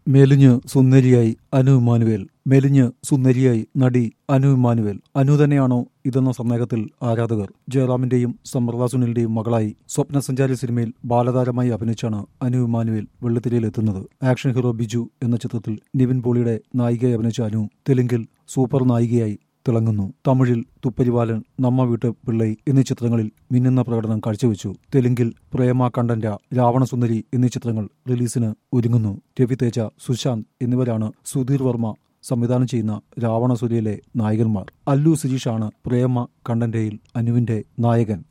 മെലിഞ്ഞ് സുന്ദരിയായി അനു ഇമ്മാനുവേൽ മെലിഞ്ഞ് സുന്ദരിയായി നടി അനു ഇമ്മാനുവേൽ അനു തന്നെയാണോ ഇതെന്ന സന്ദേഹത്തിൽ ആരാധകർ ജയറാമിന്റെയും സമൃദ്ധ സുനിലിന്റെയും മകളായി സ്വപ്നസഞ്ചാരി സിനിമയിൽ ബാലതാരമായി അഭിനയിച്ചാണ് അനു ഇമ്മാനുവേൽ വെള്ളിത്തിരയിൽ എത്തുന്നത് ആക്ഷൻ ഹീറോ ബിജു എന്ന ചിത്രത്തിൽ നിവിൻ പോളിയുടെ നായികയായി അഭിനയിച്ച അനു തെലുങ്കിൽ സൂപ്പർ നായികയായി തിളങ്ങുന്നു തമിഴിൽ തുപ്പരിവാലൻ നമ്മ വീട്ട് പിള്ളൈ എന്നീ ചിത്രങ്ങളിൽ മിന്നുന്ന പ്രകടനം കാഴ്ചവെച്ചു തെലുങ്കിൽ പ്രേമ കണ്ടന്റ രാവണസുന്ദരി എന്നീ ചിത്രങ്ങൾ റിലീസിന് ഒരുങ്ങുന്നു രവി തേജ സുശാന്ത് എന്നിവരാണ് സുധീർ വർമ്മ സംവിധാനം ചെയ്യുന്ന രാവണസുരിയിലെ നായകന്മാർ അല്ലു സിരീഷാണ് പ്രേമ കണ്ടന്റയിൽ അനുവിന്റെ നായകൻ